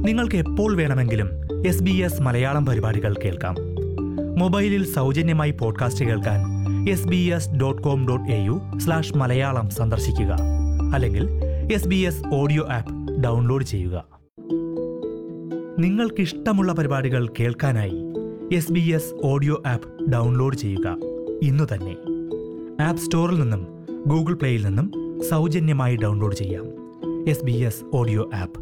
നിങ്ങൾക്ക് എപ്പോൾ വേണമെങ്കിലും എസ് ബി എസ് മലയാളം പരിപാടികൾ കേൾക്കാം മൊബൈലിൽ സൗജന്യമായി പോഡ്കാസ്റ്റ് കേൾക്കാൻ S B S dot com dot A U slash Malayalam സന്ദർശിക്കുക അല്ലെങ്കിൽ S B S audio app download ചെയ്യുക നിങ്ങൾക്കിഷ്ടമുള്ള പരിപാടികൾ കേൾക്കാനായി S B S audio app download ചെയ്യുക ഇന്നു തന്നെ ആപ്പ് സ്റ്റോറിൽ നിന്നും ഗൂഗിൾ പ്ലേയിൽ നിന്നും സൗജന്യമായി ഡൗൺലോഡ് ചെയ്യാം S B S audio app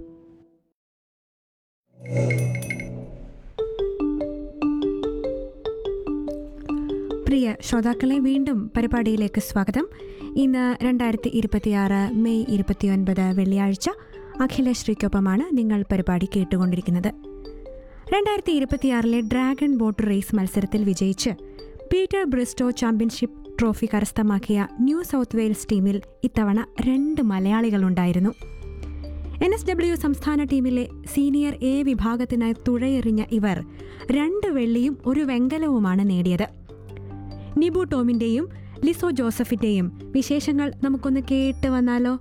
പ്രിയ ശ്രോതാക്കളെ വീണ്ടും പരിപാടിയിലേക്ക് സ്വാഗതം ഇന്ന് രണ്ടായിരത്തി ഇരുപത്തിയാറ് മെയ് ഇരുപത്തിയൊൻപത് വെള്ളിയാഴ്ച അഖിലശ്രീക്കൊപ്പമാണ് നിങ്ങൾ പരിപാടി കേട്ടുകൊണ്ടിരിക്കുന്നത് രണ്ടായിരത്തി ഇരുപത്തിയാറിലെ ഡ്രാഗൺ ബോട്ട് റേസ് മത്സരത്തിൽ വിജയിച്ച് പീറ്റർ ബ്രിസ്റ്റോ ചാമ്പ്യൻഷിപ്പ് ട്രോഫി കരസ്ഥമാക്കിയ ന്യൂ സൗത്ത് വെയിൽസ് ടീമിൽ ഇത്തവണ രണ്ട് മലയാളികളുണ്ടായിരുന്നു എൻ എസ് ഡബ്ല്യു സംസ്ഥാന ടീമിലെ സീനിയർ എ വിഭാഗത്തിനായി തുഴയെറിഞ്ഞ ഇവർ രണ്ട് വെള്ളിയും ഒരു വെങ്കലവുമാണ് നേടിയത് നിബു ടോമിന്റെയും ലിസോ ജോസഫിന്റെയും വിശേഷങ്ങൾ നമുക്കൊന്ന് കേട്ട് വന്നാലോ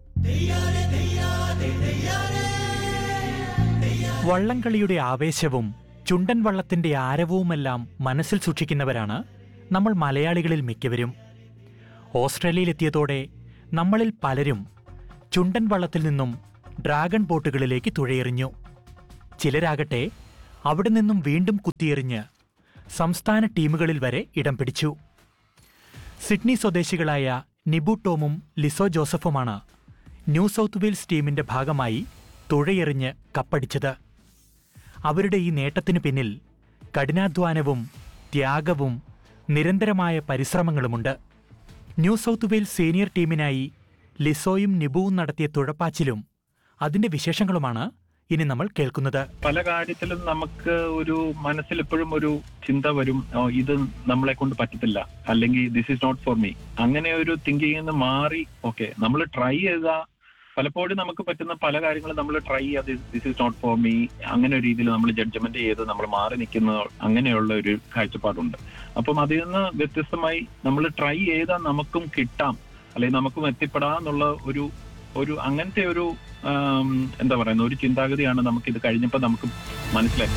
വള്ളംകളിയുടെ ആവേശവും ചുണ്ടൻ വള്ളത്തിന്റെ ആരവവുമെല്ലാം മനസ്സിൽ സൂക്ഷിക്കുന്നവരാണ് നമ്മൾ മലയാളികളിൽ മിക്കവരും ഓസ്ട്രേലിയയിലെത്തിയതോടെ നമ്മളിൽ പലരും ചുണ്ടൻ വള്ളത്തിൽ നിന്നും ഡ്രാഗൺ ബോട്ടുകളിലേക്ക് തുഴയെറിഞ്ഞു ചിലരാകട്ടെ അവിടെ നിന്നും വീണ്ടും കുത്തിയെറിഞ്ഞ് സംസ്ഥാന ടീമുകളിൽ വരെ ഇടം പിടിച്ചു സിഡ്നി സ്വദേശികളായ നിബു ടോമും ലിസോ ജോസഫുമാണ് ന്യൂ സൗത്ത് വെയിൽസ് ടീമിന്റെ ഭാഗമായി തുഴയെറിഞ്ഞ് കപ്പടിച്ചത് അവരുടെ ഈ നേട്ടത്തിനു പിന്നിൽ കഠിനാധ്വാനവും ത്യാഗവും നിരന്തരമായ പരിശ്രമങ്ങളുമുണ്ട് ന്യൂ സൗത്ത് വെയിൽസ് സീനിയർ ടീമിനായി ലിസോയും നിബുവും നടത്തിയ തുഴപ്പാച്ചിലും അതിന്റെ വിശേഷങ്ങളുമാണ് ഇനി നമ്മൾ കേൾക്കുന്നത് പല കാര്യത്തിലും നമുക്ക് ഒരു മനസ്സിൽ എപ്പോഴും ഒരു ചിന്ത വരും "ഓ, ഇത് നമ്മളെ കൊണ്ട് പറ്റത്തില്ല അല്ലെങ്കിൽ this is not for me അങ്ങനെ ഒരു തിങ്കിങ് നിന്ന് മാറി ഓക്കെ നമ്മൾ ട്രൈ ചെയ്ത പലപ്പോഴും നമുക്ക് പറ്റുന്ന പല കാര്യങ്ങളും നമ്മൾ ട്രൈ ചെയ്യാതെ this is not for me അങ്ങനെ ഒരു രീതിയിൽ നമ്മൾ ജഡ്ജ്മെന്റ് ചെയ്ത് നമ്മൾ മാറി നിൽക്കുന്ന അങ്ങനെയുള്ള ഒരു കാഴ്ചപ്പാടുണ്ട് അപ്പം അതിൽ നിന്ന് വ്യത്യസ്തമായി നമ്മൾ ട്രൈ ചെയ്താൽ നമുക്കും കിട്ടാം അല്ലെങ്കിൽ നമുക്കും എത്തിപ്പെടാന്നുള്ള ഒരു ഒരു അങ്ങനത്തെ ഒരു ആം, എന്താ പറയുന്ന ഒരു ചിന്താഗതിയാണ് നമുക്ക് ഇത് കഴിഞ്ഞപ്പോൾ നമുക്ക് മനസ്സിലായി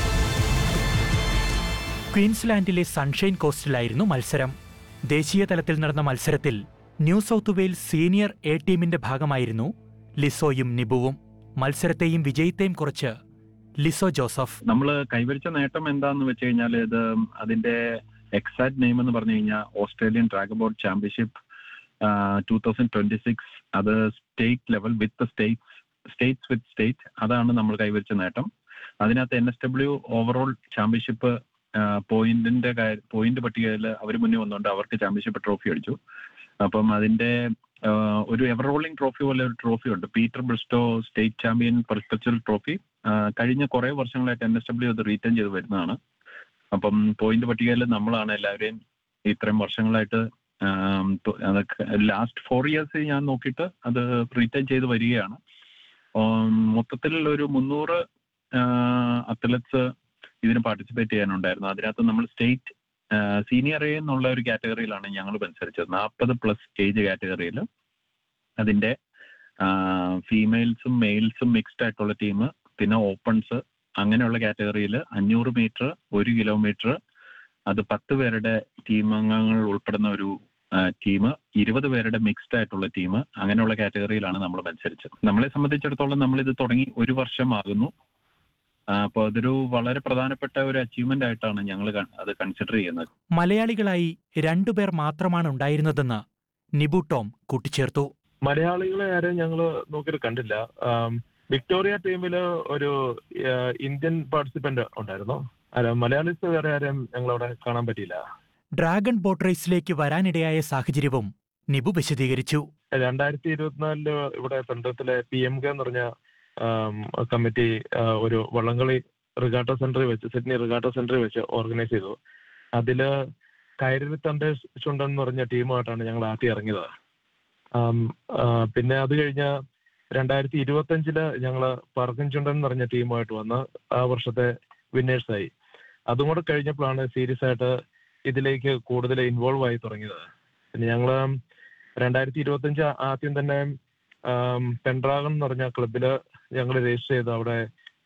ക്വീൻസ്ലാൻഡിലെ സൺഷൈൻ കോസ്റ്റിലായിരുന്നു മത്സരം ദേശീയ തലത്തിൽ നടന്ന മത്സരത്തിൽ New South Wales senior A ടീമിന്റെ ഭാഗമായിരുന്നു ലിസോയും നിബുവും മത്സരത്തെയും വിജയത്തെയും കുറിച്ച് ലിസോ ജോസഫ് നമ്മൾ കൈവരിച്ച നേട്ടം എന്താന്ന് വെച്ച് കഴിഞ്ഞാൽ ഇത് അതിന്റെ എക്സാക്ട് നെയിം എന്ന് പറഞ്ഞു കഴിഞ്ഞാൽ Australian dragon boat championship two thousand twenty six അത് state level with states states with state അതാണ് നമ്മൾ കൈവരിച്ച നേട്ടം അതിനകത്ത് N S W overall championship പോയിന്റിന്റെ പോയിന്റ് പട്ടികയിൽ അവർ മുന്നേ വന്നുകൊണ്ട് അവർക്ക് ചാമ്പ്യൻഷിപ്പ് ട്രോഫി അടിച്ചു അപ്പം അതിന്റെ ആ, ഒരു എവർ റോളിംഗ് ട്രോഫി പോലെ ഒരു ട്രോഫി ഉണ്ട് Peter Bristow state champion perpetual trophy ആ, കഴിഞ്ഞ കുറെ വർഷങ്ങളായിട്ട് എൻ എസ് ഡബ്ല്യു അത് റീറ്റേൺ ചെയ്ത് വരുന്നതാണ് അപ്പം പോയിന്റ് പട്ടികയിൽ നമ്മളാണ് എല്ലാവരെയും ഇത്രയും വർഷങ്ങളായിട്ട് ലാസ്റ്റ് ഫോർ ഇയേഴ്സ് ഞാൻ നോക്കിയിട്ട് അത് റീറ്റേൺ ചെയ്ത് വരികയാണ് ഉം, മൊത്തത്തിൽ ഒരു മുന്നൂറ് അത്ലറ്റ്സ് ഇതിന് പാർട്ടിസിപ്പേറ്റ് ചെയ്യാനുണ്ടായിരുന്നു അതിനകത്ത് നമ്മൾ സ്റ്റേറ്റ് സീനിയർ എ എന്നുള്ള ഒരു കാറ്റഗറിയിലാണ് ഞങ്ങൾ മത്സരിച്ചത് നാൽപ്പത് പ്ലസ് ഏജ് കാറ്റഗറിയിൽ അതിന്റെ ഫീമെയിൽസും മെയിൽസും മിക്സ്ഡ് ആയിട്ടുള്ള ടീം പിന്നെ ഓപ്പൺസ് അങ്ങനെയുള്ള കാറ്റഗറിയിൽ അഞ്ഞൂറ് മീറ്റർ ഒരു കിലോമീറ്റർ അത് പത്ത് പേരുടെ ടീം അംഗങ്ങൾ ഉൾപ്പെടുന്ന ഒരു ടീം ഇരുപത് പേരുടെ മിക്സ്ഡ് ആയിട്ടുള്ള ടീം അങ്ങനെയുള്ള കാറ്റഗറിയിലാണ് നമ്മൾ മത്സരിച്ചത് നമ്മളെ സംബന്ധിച്ചിടത്തോളം നമ്മൾ ഇത് തുടങ്ങി ഒരു വർഷമാകുന്നു അപ്പോൾ അതൊരു വളരെ പ്രധാനപ്പെട്ട ഒരു അച്ചീവ്മെന്റ് ആയിട്ടാണ് ഞങ്ങൾ അത് കൺസിഡർ ചെയ്യുന്നത് മലയാളികളായി രണ്ടുപേർ മാത്രമാണ് ഉണ്ടായിരുന്നതെന്ന് നിബു ടോം കൂട്ടിച്ചേർത്തു മലയാളികളെ ആരെയും ഞങ്ങൾ നോക്കിയിട്ട് കണ്ടില്ല ആം, വിക്ടോറിയ ടീമില് ഒരു ആ, ഇന്ത്യൻ പാർട്ടിസിപ്പന്റ് ഉണ്ടായിരുന്നു ആരാ മലയാളീസ് വേറെ ആരെയും ഞങ്ങൾ അവിടെ കാണാൻ പറ്റിയില്ല ഡ്രാഗൺ ബോട്ട് റേസിലേക്ക് വരാനിടയായ സാഹചര്യവും നിബു വിശദീകരിച്ചു രണ്ടായിരത്തി ഇരുപത്തിനാലില് ഇവിടെ പെന്തത്തിലെ പി എം കെ എന്ന് പറഞ്ഞ ആം, കമ്മിറ്റി ആ, ഒരു വള്ളംകളി റിഗാട്ട സെന്ററിൽ വെച്ച് സിഡ്നി റിഗാട്ട സെന്ററിൽ വെച്ച് ഓർഗനൈസ് ചെയ്തു അതില് കയറി തന്റെ ചുണ്ടൻ എന്ന് പറഞ്ഞ ടീമായിട്ടാണ് ഞങ്ങൾ ആദ്യം ഇറങ്ങിയത് ആം, ആ, പിന്നെ അത് കഴിഞ്ഞ രണ്ടായിരത്തി ഇരുപത്തി അഞ്ചില് ഞങ്ങള് പറക്കൻ ചുണ്ടൻ എന്ന് പറഞ്ഞ ടീമായിട്ട് വന്ന് ആ വർഷത്തെ വിന്നേഴ്സ് ആയി അതും കൂടെ കഴിഞ്ഞപ്പോഴാണ് സീരിയസ് ആയിട്ട് ഇതിലേക്ക് കൂടുതൽ ഇൻവോൾവ് ആയി തുടങ്ങിയത് പിന്നെ ഞങ്ങള് രണ്ടായിരത്തി ഇരുപത്തി അഞ്ച് ആദ്യം തന്നെ ആം, പെൻഡ്രാഗൺ എന്ന് പറഞ്ഞ ക്ലബില് ഞങ്ങൾ രജിസ്റ്റർ ചെയ്ത് അവിടെ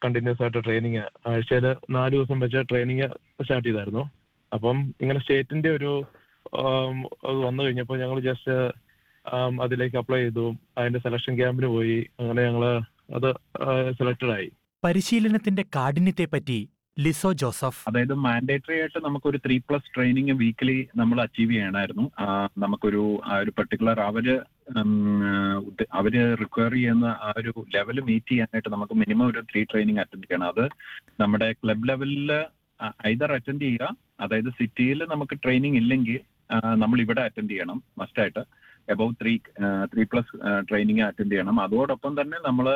കണ്ടിന്യൂസ് ആയിട്ട് ട്രെയിനിങ് ആഴ്ചയിൽ നാല് ദിവസം വെച്ച് ട്രെയിനിങ് സ്റ്റാർട്ട് ചെയ്തായിരുന്നു അപ്പം ഇങ്ങനെ സ്റ്റേറ്റിന്റെ ഒരു ആം, അത് വന്നു കഴിഞ്ഞപ്പോൾ ഞങ്ങൾ ജസ്റ്റ് അതിലേക്ക് അപ്ലൈ ചെയ്തു അതിന്റെ സെലക്ഷൻ ക്യാമ്പിന് പോയി അങ്ങനെ ഞങ്ങൾ അത് സെലക്റ്റഡ് ആയി പരിശീലനത്തിന്റെ കാഠിന്യത്തെപ്പറ്റി ലിസോ ജോസഫ് അതായത് മാൻഡേറ്ററി ആയിട്ട് നമുക്കൊരു ത്രീ പ്ലസ് ട്രെയിനിങ് വീക്കിലി നമ്മൾ അച്ചീവ് ചെയ്യണമായിരുന്നു ആ, നമുക്കൊരു ആ ഒരു പെർട്ടിക്കുലർ അവര് ഉം, ഉദ്ദ- അവര് റിക്വയർ ചെയ്യുന്ന ആ ഒരു ലെവൽ മീറ്റ് ചെയ്യാനായിട്ട് നമുക്ക് മിനിമം ഒരു ത്രീ ട്രെയിനിങ് അറ്റൻഡ് ചെയ്യണം അത് നമ്മുടെ ക്ലബ് ലെവലിൽ ഐദർ അറ്റൻഡ് ചെയ്യുക അതായത് സിറ്റിയിൽ നമുക്ക് ട്രെയിനിങ് ഇല്ലെങ്കിൽ ആ, നമ്മൾ ഇവിടെ അറ്റൻഡ് ചെയ്യണം മസ്റ്റായിട്ട് above three three plus training attend ചെയ്യണം അതോടൊപ്പം തന്നെ നമ്മൾ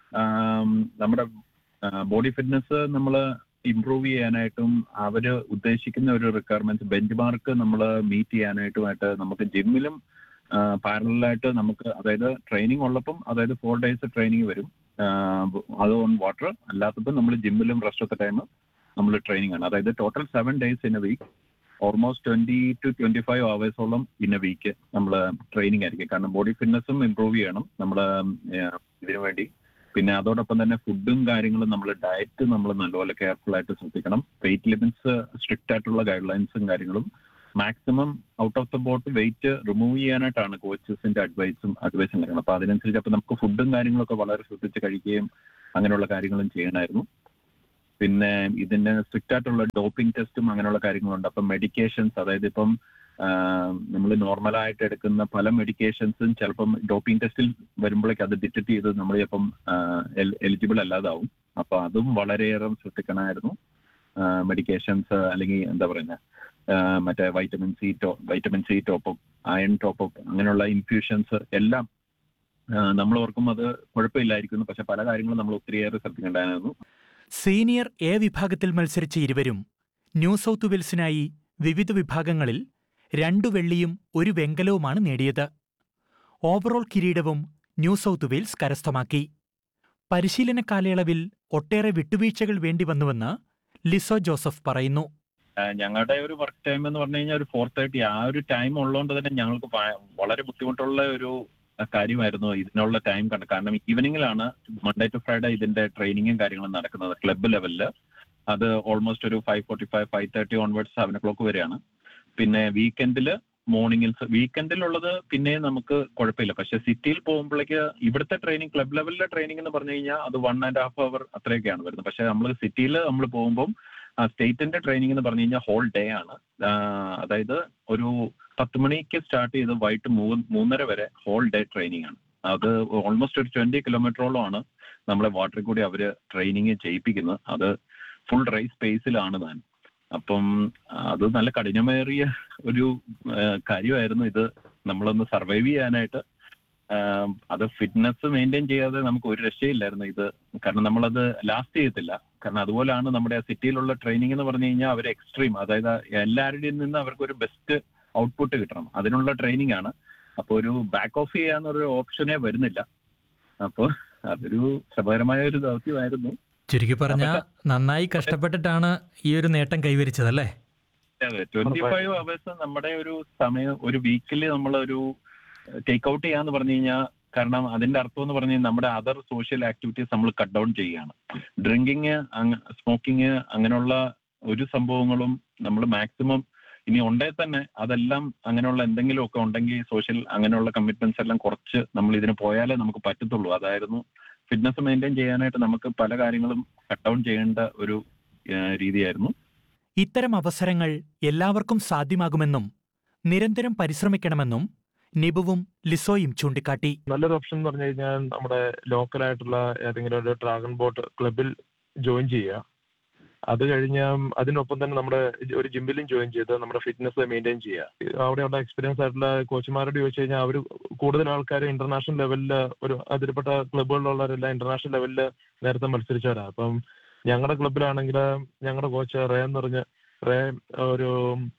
നമ്മുടെ ബോഡി ഫിറ്റ്നസ് നമ്മൾ ഇംപ്രൂവ് ചെയ്യാനായിട്ടും അവര് ഉദ്ദേശിക്കുന്ന ഒരു റിക്വയർമെന്റ്സ് ബെഞ്ച് മാർക്ക് നമ്മൾ മീറ്റ് ചെയ്യാനായിട്ടുമായിട്ട് നമുക്ക് ജിമ്മിലും പാരലായിട്ട് നമുക്ക് അതായത് ട്രെയിനിങ് ഉള്ളപ്പം അതായത് ഫോർ ഡേയ്സ് ട്രെയിനിങ് വരും ആഹ് അത് ഓൺ വാട്ടർ അല്ലാത്തപ്പോൾ നമ്മൾ ജിമ്മിലും റെസ്റ്റ് ഓഫ് ദ ടൈം നമ്മൾ ട്രെയിനിങ് ആണ് അതായത് total seven days in a week almost twenty two twenty five അവേഴ്സോളം ഇൻ എ വീക്ക് നമ്മൾ ട്രെയിനിങ് ആയിരിക്കും കാരണം ബോഡി ഫിറ്റ്നസും ഇംപ്രൂവ് ചെയ്യണം നമ്മൾ ഇതിനു വേണ്ടി പിന്നെ അതോടൊപ്പം തന്നെ ഫുഡും കാര്യങ്ങളും നമ്മൾ ഡയറ്റ് നമ്മൾ നല്ലപോലെ കെയർഫുൾ ആയിട്ട് ശ്രദ്ധിക്കണം വെയിറ്റ് ലിമിറ്റ്സ് സ്ട്രിക്റ്റ് ആയിട്ടുള്ള ഗൈഡ് ലൈൻസും കാര്യങ്ങളും maximum out of the boat weight remove ചെയ്യാനായിട്ടാണ് കോച്ചസിന്റെ അഡ്വൈസും അഡ്വൈസും കാര്യങ്ങളും അപ്പൊ അതിനനുസരിച്ച് അപ്പൊ നമുക്ക് ഫുഡും കാര്യങ്ങളൊക്കെ വളരെ ശ്രദ്ധിച്ച് കഴിക്കുകയും അങ്ങനെയുള്ള കാര്യങ്ങളും ചെയ്യണമായിരുന്നു പിന്നെ ഇതിന്റെ സ്ട്രിക്റ്റ് ആയിട്ടുള്ള ഡോപ്പിംഗ് ടെസ്റ്റും അങ്ങനെയുള്ള കാര്യങ്ങളുണ്ട് അപ്പം മെഡിക്കേഷൻസ് അതായത് ഇപ്പം നമ്മൾ നോർമലായിട്ട് എടുക്കുന്ന പല മെഡിക്കേഷൻസും ചിലപ്പം ഡോപ്പിംഗ് ടെസ്റ്റിൽ വരുമ്പോഴേക്ക് അത് ഡിറ്റക്ട് ചെയ്ത് നമ്മൾ ചിലപ്പം എലിജിബിൾ അല്ലാതാവും അപ്പൊ അതും വളരെയേറെ ശ്രദ്ധിക്കണമായിരുന്നു മെഡിക്കേഷൻസ് അല്ലെങ്കിൽ എന്താ പറയുന്നത് മറ്റേ vitamin C to vitamin C top up iron top up അങ്ങനെയുള്ള ഇൻഫ്യൂഷൻസ് എല്ലാം നമ്മൾ ഓർക്കും അത് കുഴപ്പമില്ലായിരിക്കുന്നു പക്ഷെ പല കാര്യങ്ങളും നമ്മൾ ഒത്തിരിയേറെ ശ്രദ്ധിക്കേണ്ടതായിരുന്നു സീനിയർ എ വിഭാഗത്തിൽ മത്സരിച്ച ഇരുവരും ന്യൂ സൗത്ത് വെയിൽസിനായി വിവിധ വിഭാഗങ്ങളിൽ രണ്ടു വെള്ളിയും ഒരു വെങ്കലവുമാണ് നേടിയത് ഓവറോൾ കിരീടവും ന്യൂ സൗത്ത് വെയിൽസ് കരസ്ഥമാക്കി പരിശീലന കാലയളവിൽ ഒട്ടേറെ വിട്ടുവീഴ്ചകൾ വേണ്ടിവന്നുവെന്ന് ലിസോ ജോസഫ് പറയുന്നു ആഹ് ഞങ്ങളുടെ ഒരു വർക്ക് ടൈം എന്ന് പറഞ്ഞു കഴിഞ്ഞാൽ ഒരു ഫോർ തേർട്ടി ആ ഒരു ടൈം ഉള്ളതുകൊണ്ട് തന്നെ ഞങ്ങൾക്ക് ഭയ- വളരെ ബുദ്ധിമുട്ടുള്ള ഒരു കാര്യമായിരുന്നു ഇതിനുള്ള ടൈം കണ്ട് കാരണം ഈവനിങ്ങിലാണ് മൺഡേ ടു ഫ്രൈഡേ ഇതിന്റെ ട്രെയിനിങ്ങും കാര്യങ്ങളും നടക്കുന്നത് ക്ലബ്ബ് ലെവലിൽ അത് ഓൾമോസ്റ്റ് ഒരു five forty five five thirty onwards seven o'clock വരെയാണ് പിന്നെ വീക്കെൻഡിൽ മോർണിംഗിൽ വീക്കെൻഡിലുള്ളത് പിന്നെയും നമുക്ക് കുഴപ്പമില്ല പക്ഷെ സിറ്റിയിൽ പോകുമ്പോഴേക്ക് ഇവിടുത്തെ ട്രെയിനിങ് ക്ലബ് ലെവലിലെ ട്രെയിനിങ് എന്ന് പറഞ്ഞു കഴിഞ്ഞാൽ അത് വൺ ആൻഡ് ഹാഫ് അവർ അത്രയൊക്കെയാണ് വരുന്നത് പക്ഷെ നമ്മൾ സിറ്റിയിൽ നമ്മൾ പോകുമ്പോൾ ആ സ്റ്റേറ്റിന്റെ ട്രെയിനിങ് എന്ന് പറഞ്ഞു കഴിഞ്ഞാൽ ഹോൾ ഡേ ആണ് ആ, അതായത് ഒരു പത്ത് മണിക്ക് സ്റ്റാർട്ട് ചെയ്ത് വൈകിട്ട് മൂന്ന് മൂന്നര വരെ ഹോൾ ഡേ ട്രെയിനിങ് ആണ് അത് ഓൾമോസ്റ്റ് ഒരു ട്വന്റി കിലോമീറ്ററോളം ആണ് നമ്മളെ വാട്ടറിൽ കൂടി അവര് ട്രെയിനിങ് ചെയ്യിപ്പിക്കുന്നത് അത് ഫുൾ ഡ്രൈ സ്പേസിലാണ് താൻ അപ്പം അത് നല്ല കഠിനമേറിയ ഒരു ആ, കാര്യമായിരുന്നു ഇത് നമ്മളൊന്ന് സർവൈവ് ചെയ്യാനായിട്ട് ആ, അത് ഫിറ്റ്നസ് മെയിൻറ്റെയിൻ ചെയ്യാതെ നമുക്ക് ഒരു രക്ഷയില്ലായിരുന്നു ഇത് കാരണം നമ്മളത് ലാസ്റ്റ് ചെയ്യത്തില്ല കാരണം അതുപോലെയാണ് നമ്മുടെ സിറ്റിയിലുള്ള ട്രെയിനിങ് എന്ന് പറഞ്ഞു കഴിഞ്ഞാൽ അവർ എക്സ്ട്രീം അതായത് എല്ലാവരുടെയും നിന്ന് അവർക്ക് ഒരു ബെസ്റ്റ് ഔട്ട്പുട്ട് കിട്ടണം അതിനുള്ള ട്രെയിനിങ് ആണ് അപ്പോൾ ഒരു ബാക്ക് ഓഫ് ചെയ്യാന്നൊരു ഓപ്ഷനേ വരുന്നില്ല അപ്പോൾ അതൊരു ശ്രമകരമായ ഒരു ദൗത്യമായിരുന്നു ചുരുക്കി പറഞ്ഞാൽ നന്നായി കഷ്ടപ്പെട്ടിട്ടാണ് ഈ ഒരു നേട്ടം കൈവരിച്ചതല്ലേ അതെ ട്വന്റി ഫൈവ് അവേഴ്സ് നമ്മുടെ ഒരു സമയം ഒരു വീക്കിൽ നമ്മൾ ഒരു ടേക്ക് ഔട്ട് ചെയ്യാന്ന് പറഞ്ഞു കഴിഞ്ഞാൽ കാരണം അതിന്റെ അർത്ഥം എന്ന് പറഞ്ഞു കഴിഞ്ഞാൽ നമ്മുടെ അതർ സോഷ്യൽ ആക്ടിവിറ്റീസ് നമ്മൾ കട്ട് ഡൗൺ ചെയ്യുകയാണ് ഡ്രിങ്കിങ് സ്മോക്കിങ് അങ്ങനെയുള്ള ഒരു സംഭവങ്ങളും നമ്മൾ മാക്സിമം ഇനി ഉണ്ടേ തന്നെ അതെല്ലാം അങ്ങനെയുള്ള എന്തെങ്കിലും ഒക്കെ ഉണ്ടെങ്കിൽ സോഷ്യൽ അങ്ങനെയുള്ള കമ്മിറ്റ്മെന്റ്സ് എല്ലാം കുറച്ച് നമ്മൾ ഇതിന് പോയാലേ നമുക്ക് പറ്റത്തുള്ളൂ അതായിരുന്നു ഫിറ്റ്നസ് മെയിൻറ്റെയിൻ ചെയ്യാനായിട്ട് നമുക്ക് പല കാര്യങ്ങളും കട്ട് ഡൗൺ ചെയ്യേണ്ട ഒരു ഏഹ്, രീതിയായിരുന്നു ഇത്തരം അവസരങ്ങൾ എല്ലാവർക്കും സാധ്യമാകുമെന്നും നിരന്തരം പരിശ്രമിക്കണമെന്നും നിബുവും ലിസോയും ചൂണ്ടിക്കാട്ടി നല്ലൊരു ഓപ്ഷൻ എന്ന് പറഞ്ഞു കഴിഞ്ഞാൽ നമ്മുടെ ലോക്കൽ ആയിട്ടുള്ള ഏതെങ്കിലും ഒരു ഡ്രാഗൺ ബോട്ട് ക്ലബിൽ ജോയിൻ ചെയ്യുക അത് കഴിഞ്ഞ അതിനൊപ്പം തന്നെ നമ്മുടെ ഒരു ജിമ്മിലും ജോയിൻ ചെയ്ത് നമ്മുടെ ഫിറ്റ്നസ് മെയിൻറ്റെയിൻ ചെയ്യുക അവിടെയുള്ള എക്സ്പീരിയൻസ് ആയിട്ടുള്ള കോച്ചുമാരോട് ചോദിച്ചു കഴിഞ്ഞാൽ അവർ കൂടുതൽ ആൾക്കാർ ഇന്റർനാഷണൽ ലെവലിൽ ഒരു അതിൽപ്പെട്ട ക്ലബുകളിലുള്ളവരെല്ലാം ഇന്റർനാഷണൽ ലെവലിൽ നേരത്തെ മത്സരിച്ചവരാണ് അപ്പം ഞങ്ങളുടെ ക്ലബിലാണെങ്കിൽ ഞങ്ങളുടെ കോച്ച് റേ എന്ന് പറഞ്ഞ റേ ഒരു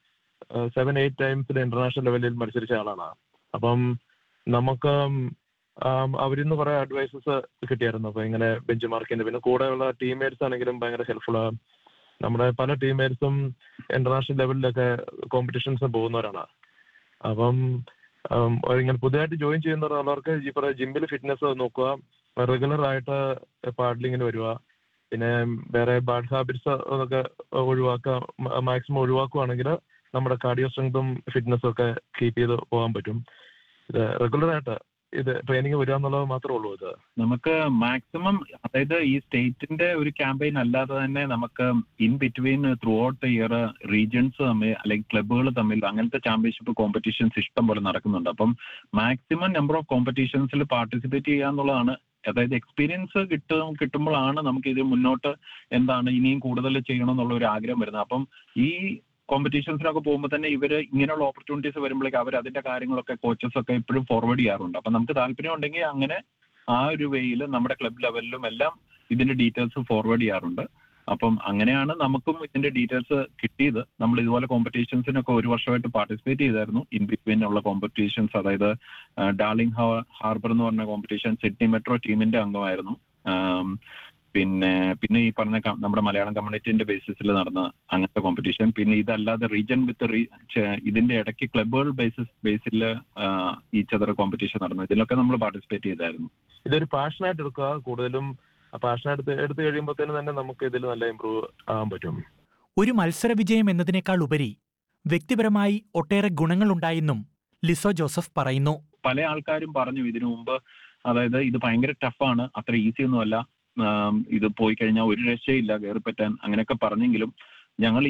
സെവൻ എയ്റ്റ് ടൈംസിൽ ഇന്റർനാഷണൽ ലെവലിൽ മത്സരിച്ച ആളാണ് അപ്പം നമുക്ക് ആം, അവരിൽ നിന്ന് കുറെ അഡ്വൈസസ് കിട്ടിയായിരുന്നു അപ്പൊ ഇങ്ങനെ ബെഞ്ച് മാർക്കിന്റെ പിന്നെ കൂടെയുള്ള ടീംമേറ്റ്സ് ആണെങ്കിലും ഭയങ്കര ഹെൽപ്ഫുൾ നമ്മുടെ പല ടീംമേറ്റ്സും ഇന്റർനാഷണൽ ലെവലിലൊക്കെ കോമ്പറ്റീഷൻസ് പോകുന്നവരാണ് അപ്പം ആം, ഇങ്ങനെ പുതിയതായിട്ട് ജോയിൻ ചെയ്യുന്നവർക്ക് ഈ പറയുന്ന ജിമ്മിൽ ഫിറ്റ്നസ് നോക്കുക റെഗുലർ ആയിട്ട് പാഡ്ലിങ്ങിന് വരിക പിന്നെ വേറെ ബാഡ് ഹാബിറ്റ്സ് ഒക്കെ ഒഴിവാക്കാം മാക്സിമം ഒഴിവാക്കുവാണെങ്കിൽ നമ്മുടെ കാർഡിയോ സ്ട്രെങ്തും ഫിറ്റ്നസും ഒക്കെ കീപ്പ് ചെയ്ത് പോകാൻ പറ്റും ഇത് റെഗുലർ ആയിട്ട് ഇത് ട്രെയിനിങ് വരിക എന്നുള്ളത് മാത്രമേ ഉള്ളൂ ഇത് നമുക്ക് മാക്സിമം അതായത് ഈ സ്റ്റേറ്റിന്റെ ഒരു ക്യാമ്പയിൻ അല്ലാതെ തന്നെ നമുക്ക് in between throughout the year regions തമ്മിൽ അല്ലെങ്കിൽ ക്ലബ്ബുകൾ തമ്മിൽ അങ്ങനത്തെ ചാമ്പ്യൻഷിപ്പ് കോമ്പറ്റീഷൻസ് ഇഷ്ടം പോലെ നടക്കുന്നുണ്ട് അപ്പം മാക്സിമം നമ്പർ ഓഫ് കോമ്പറ്റീഷൻസിൽ പാർട്ടിസിപ്പേറ്റ് ചെയ്യുക എന്നുള്ളതാണ് അതായത് എക്സ്പീരിയൻസ് കിട്ടും കിട്ടുമ്പോഴാണ് നമുക്ക് ഇത് മുന്നോട്ട് എന്താണ് ഇനിയും കൂടുതൽ ചെയ്യണം എന്നുള്ള ഒരു ആഗ്രഹം വരുന്നത് അപ്പം ഈ കോമ്പറ്റീഷൻസിനൊക്കെ പോകുമ്പോൾ തന്നെ ഇവര് ഇങ്ങനെയുള്ള ഓപ്പർച്യൂണിറ്റീസ് വരുമ്പോഴേക്ക് അവർ അതിന്റെ കാര്യങ്ങളൊക്കെ കോച്ചസ് ഒക്കെ എപ്പോഴും ഫോർവേഡ് ചെയ്യാറുണ്ട് അപ്പൊ നമുക്ക് താല്പര്യം ഉണ്ടെങ്കിൽ അങ്ങനെ ആ ഒരു വേയിൽ നമ്മുടെ ക്ലബ് ലെവലിലും എല്ലാം ഇതിന്റെ ഡീറ്റെയിൽസ് ഫോർവേഡ് ചെയ്യാറുണ്ട് അപ്പം അങ്ങനെയാണ് നമുക്കും ഇതിന്റെ ഡീറ്റെയിൽസ് കിട്ടിയത് നമ്മൾ ഇതുപോലെ കോമ്പറ്റീഷൻസിനൊക്കെ ഒരു വർഷമായിട്ട് പാർട്ടിസിപ്പേറ്റ് ചെയ്തായിരുന്നു ഇൻ ബിറ്റ്വീൻ ഉള്ള കോമ്പറ്റീഷൻസ് അതായത് ഡാർലിംഗ് ഹാർബർ എന്ന് പറഞ്ഞ കോമ്പറ്റീഷൻ സിഡ്നി മെട്രോ ടീമിന്റെ അംഗമായിരുന്നു ആം, പിന്നെ പിന്നെ ഈ പറഞ്ഞ ക- നമ്മുടെ മലയാളം കമ്മ്യൂണിറ്റിന്റെ ബേസിസിൽ നടന്ന അങ്ങനത്തെ കോമ്പറ്റീഷൻ പിന്നെ ഇതല്ലാതെ റീജൻ വിത്ത് ഇതിന്റെ ഇടയ്ക്ക് ക്ലബുകൾ ബേസിസ് ബേസിൽ ഈ ചതറ കോമ്പറ്റീഷൻ നടന്നു ഇതിലൊക്കെ നമ്മൾ പാർട്ടിസിപ്പേറ്റ് ചെയ്തായിരുന്നു ഇതൊരു പാഷനായിട്ട് എടുക്കുക കൂടുതലും പാഷനായിട്ട് എടുത്തു കഴിയുമ്പോഴത്തേനും തന്നെ നമുക്ക് ഇതിൽ നല്ല ഇമ്പ്രൂവ് ആകാൻ പറ്റും ഒരു മത്സര വിജയം എന്നതിനേക്കാൾ ഉപരി വ്യക്തിപരമായി ഒട്ടേറെ ഗുണങ്ങളുണ്ടായെന്നും ലിസോ ജോസഫ് പറയുന്നു പല ആൾക്കാരും പറഞ്ഞു ഇതിനു മുമ്പ് അതായത് ഇത് ഭയങ്കര ടഫാണ് അത്ര ഈസി ഒന്നുമല്ല ആം, ഇത് പോയി കഴിഞ്ഞാൽ ഒരു രക്ഷയില്ല കയറിപ്പറ്റാൻ അങ്ങനെയൊക്കെ പറഞ്ഞെങ്കിലും ഞങ്ങൾ